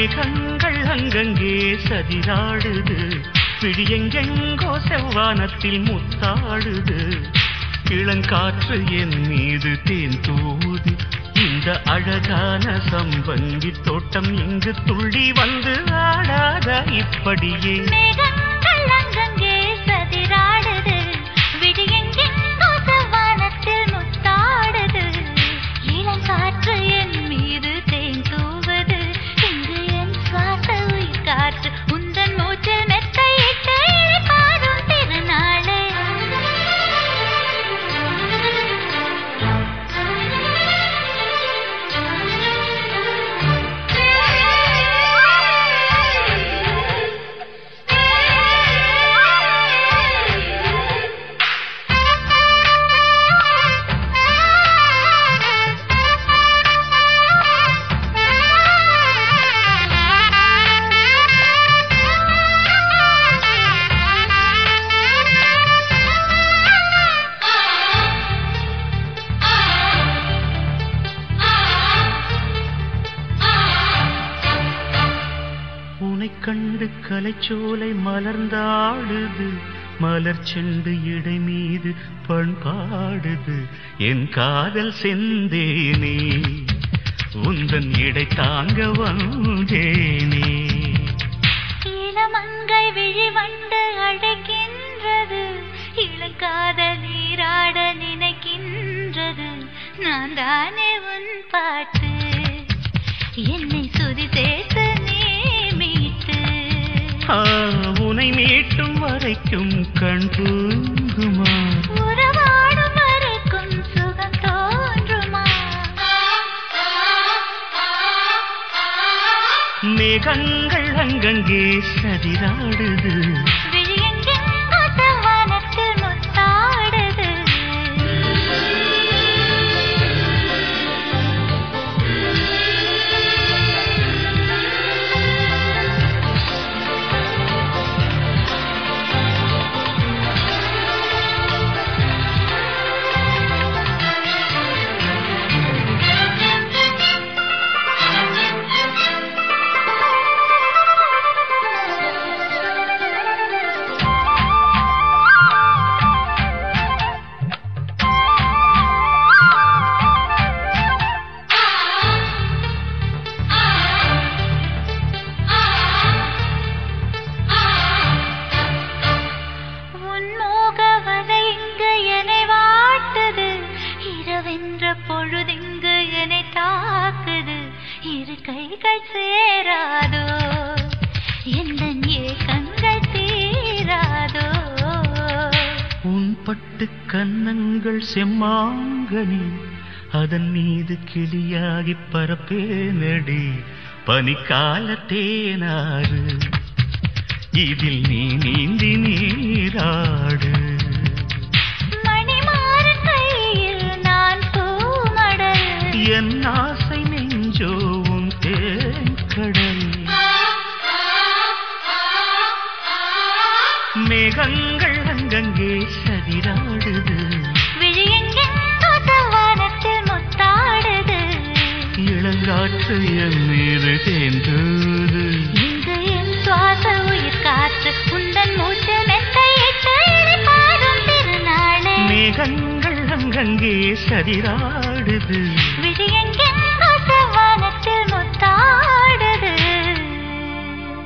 மேகங்கள் அங்கங்கே சதிராடுது பிடியெங்கெங்கோ செவ்வானத்தில் முத்தாடுது இளங்காற்று என் மீது தேன் தூது இந்த அழகான சம்பங்கி தோட்டம் இங்கு துள்ளி வந்து ஆடாத இப்படியே மேகங்கள் அங்கங்கே சதிராடுது விடியெங்கெங்கோ செவ்வானத்தில் முத்தாடுது இளங்காற்று என் மீது தேன் தூவது இங்கு என் சுவாச உயிர் காற்று உந்தன் மூச்சில் மெத்தையிட்டு இளைப்பாறும் திருநாளே உனைக் கண்டு கலைச்சோலை மலர்ந்தாடுது மலர் செண்டு இடை மீது பண்பாடுது என் காதல் செந்தேனே உந்தன் இடை தாங்க வந்தேனே இளமங்கை விழிவண்டு அழைக்கின்றது இளங்காதல் நீராட நினைக்கின்றது நான் தானே உன் பாட்டு என்னை சுதி சேர்த்து நீ மீட்டு ஆ, உனை மீட்டும் வரைக்கும் கண் தூங்குமா உறவாடும் வரைக்கும் சுகம் தோன்றுமா மேகங்கள் அங்கங்கே சதிராடுது விழியெங்கெங்கோ செவ்வானத்தில் முத்தாடுது உன்மோக வலை இங்கு என்னை வாட்டுது இரவென்ற பொழுதிங்கு என்னை தாக்குது இரு கைகள் சேராதோ எந்த ஏக்கங்கள் தீராதோ உன் பட்டு கன்னங்கள் செம்மாங்கனி அதன் மீது கிளியாகி பரப்பேனடி பனிக்கால தேனாறு இதில் நீ நீந்தி நீராடு மணிமாறன் கையில் நான் பூமடல் என் ஆசை நெஞ்சோ உன் தேன்கடல் மேகங்கள் அங்கங்கே சதிராடுது விழியெங்கெங்கோ செவ்வானத்தில் முத்தாடுது இளங்காற்று என் மீது தேர்ந்தது இங்கு என் சுவாச உயிர் காற்று உந்தன் மூச்சு மெத்தையிட்டு இளைப்பாறும் திருநாளே மேகங்கள் அங்கங்கே சதிராடுது